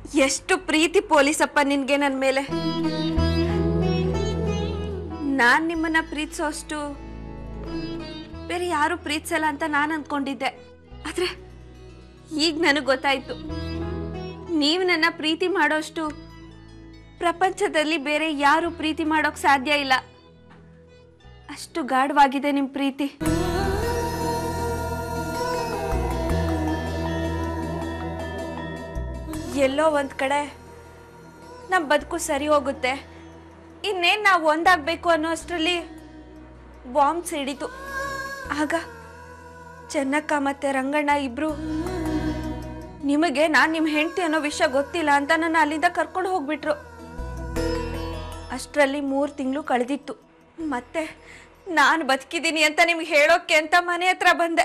ಎಷ್ಟು ಪ್ರೀತಿ ಪೊಲೀಸಪ್ಪ ನಿನ್ಗೆ ನನ್ನ ಮೇಲೆ ನಾನ್ ನಿಮ್ಮನ್ನ ಪ್ರೀತಿಸೋ ಅಷ್ಟು ಬೇರೆ ಯಾರು ಪ್ರೀತಿಸಲ್ಲ ಅಂತ ನಾನು ಅಂದ್ಕೊಂಡಿದ್ದೆ ಆದ್ರೆ ಈಗ ನನಗೆ ಗೊತ್ತಾಯ್ತು ನೀವು ನನ್ನ ಪ್ರೀತಿ ಮಾಡೋಷ್ಟು ಪ್ರಪಂಚದಲ್ಲಿ ಬೇರೆ ಯಾರು ಪ್ರೀತಿ ಮಾಡೋಕ್ ಸಾಧ್ಯ ಇಲ್ಲ ಅಷ್ಟು ಗಾಢವಾಗಿದೆ ನಿಮ್ ಪ್ರೀತಿ ಎಲ್ಲೋ ಒಂದ್ ಕಡೆ ನಮ್ಮ ಬದುಕು ಸರಿ ಹೋಗುತ್ತೆ ಇನ್ನೇನ್ ನಾವು ಒಂದಾಗ್ಬೇಕು ಅನ್ನೋ ಅಷ್ಟರಲ್ಲಿ ಬಾಂಬ್ ಸಿಡಿತು ಆಗ ಚೆನ್ನಕ್ಕ ಮತ್ತೆ ರಂಗಣ್ಣ ಇಬ್ರು ನಿಮಗೆ ನಾನ್ ನಿಮ್ ಹೆಂಡತಿ ಅನ್ನೋ ವಿಷಯ ಗೊತ್ತಿಲ್ಲ ಅಂತ ನನ್ನ ಅಲ್ಲಿಂದ ಕರ್ಕೊಂಡು ಹೋಗ್ಬಿಟ್ರು ಅಷ್ಟರಲ್ಲಿ ಮೂರು ತಿಂಗಳು ಕಳೆದಿತ್ತು ಮತ್ತೆ ನಾನು ಬದುಕಿದ್ದೀನಿ ಅಂತ ನಿಮ್ಗೆ ಹೇಳೋಕೆ ಅಂತ ಮನೆ ಹತ್ರ ಬಂದೆ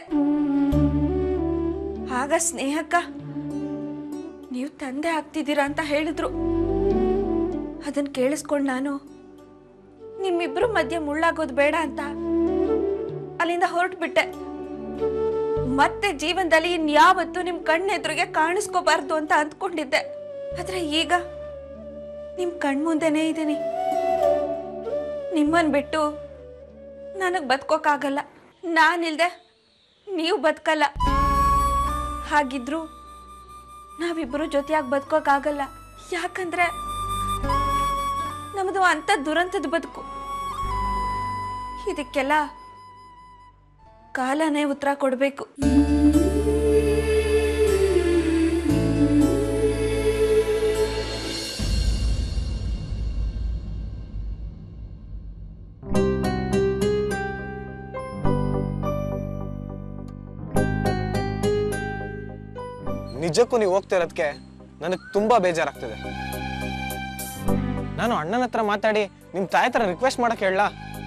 ಆಗ ಸ್ನೇಹಕ್ಕ ನೀವು ತಂದೆ ಆಗ್ತಿದ್ದೀರಾ ಅಂತ ಹೇಳಿದ್ರು ಅದನ್ನ ಕೇಳಿಸ್ಕೊಂಡು ನಾನು ನಿಮ್ಮಿಬ್ರು ಮಧ್ಯೆ ಮುಳ್ಳಾಗೋದು ಬೇಡ ಅಂತ ಅಲ್ಲಿಂದ ಹೊರಟ್ಬಿಟ್ಟೆ ಮತ್ತೆ ಜೀವನದಲ್ಲಿ ಇನ್ಯಾವತ್ತೂ ನಿಮ್ ಕಣ್ಣೆದುರಿಗೆ ಕಾಣಿಸ್ಕೋಬಾರ್ದು ಅಂತ ಅಂದ್ಕೊಂಡಿದ್ದೆ ಆದ್ರೆ ಈಗ ನಿಮ್ ಕಣ್ಮುಂದೆನೇ ಇದ್ದೀನಿ ನಿಮ್ಮನ್ ಬಿಟ್ಟು ನನಗ್ ಬದುಕೋಕ್ಕಾಗಲ್ಲ ನಾನಿಲ್ದೆ ನೀವು ಬದುಕಲ್ಲ ಹಾಗಿದ್ರು ನಾವಿಬ್ರು ಜೊತೆಯಾಗಿ ಬದುಕೋಕ್ಕಾಗಲ್ಲ ಯಾಕಂದ್ರೆ ನಮ್ದು ಅಂತ ದುರಂತದ ಬದುಕು ಇದಕ್ಕೆಲ್ಲ ಕಾಲನೇ ಉತ್ತರ ಕೊಡಬೇಕು ನಿಜಕ್ಕೂ ನೀವು ಹೋಗ್ತಾ ಇರೋದಕ್ಕೆ ನನಗೆ ತುಂಬಾ ಬೇಜಾರಾಗ್ತಿದೆ ನಾನು ಅಣ್ಣನ ಹತ್ರ ಮಾತಾಡಿ ನಿಮ್ ತಾಯಿ ಹತ್ರ ರಿಕ್ವೆಸ್ಟ್ ಮಾಡಕ್ ಹೇಳ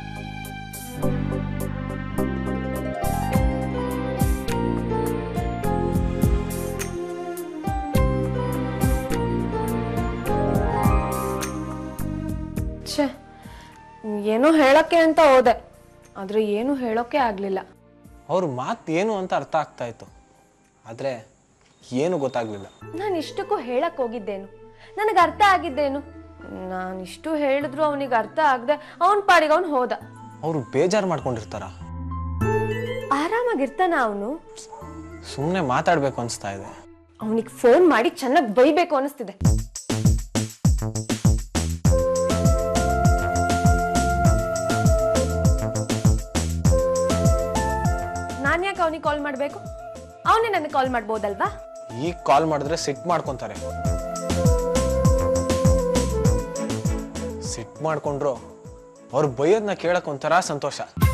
ಛೇ ಏನೋ ಹೇಳಕ್ಕೆ ಅಂತ ಹೋದೆ ಆದ್ರೆ ಏನು ಹೇಳೋಕೆ ಆಗ್ಲಿಲ್ಲ ಅವ್ರ ಮಾತು ಏನು ಅಂತ ಅರ್ಥ ಆಗ್ತಾ ಇತ್ತು ಆದ್ರೆ ಏನು ಗೊತ್ತಾಗ್ಲಿಲ್ಲ ನಾನು ಇಷ್ಟಕ್ಕೂ ಹೇಳಕ್ ಹೋಗಿದ್ದೇನು ನನಗೆ ಅರ್ಥ ಆಗಿದ್ದೇನು ನಾನು ಇಷ್ಟು ಹೇಳಿದ್ರು ಅವನಿಗೆ ಅರ್ಥ ಆಗದೆ ಅವನ ಪಾಡಿಗೆ ಅವನು ಹೋದ ಅವರು ಬೇಜಾರು ಮಾಡ್ಕೊಂಡಿರ್ತಾರ ಆರಾಮಾಗಿರ್ತಾನ ಅವನು ಸುಮ್ಮನೆ ಮಾತಾಡ್ಬೇಕು ಅನ್ಸ್ತಾ ಇದೆ ಅವನಿಗೆ ಫೋನ್ ಮಾಡಿ ಚೆನ್ನಾಗಿ ಬೈಬೇಕು ಅನಿಸ್ತಿದೆ ನಾನು ಯಾಕೆ ಅವನಿಗೆ ಕಾಲ್ ಮಾಡಬೇಕು ಅವನೇ ನನಗೆ ಕಾಲ್ ಮಾಡ್ಬೋದಲ್ವಾ ಈಗ ಕಾಲ್ ಮಾಡಿದ್ರೆ ಸಿಟ್ ಮಾಡ್ಕೊಂತಾರೆ ಸಿಟ್ ಮಾಡ್ಕೊಂಡ್ರು ಅವ್ರು ಬೈಯೋದನ್ನ ಕೇಳಕ್ ಒಂಥರ ಸಂತೋಷ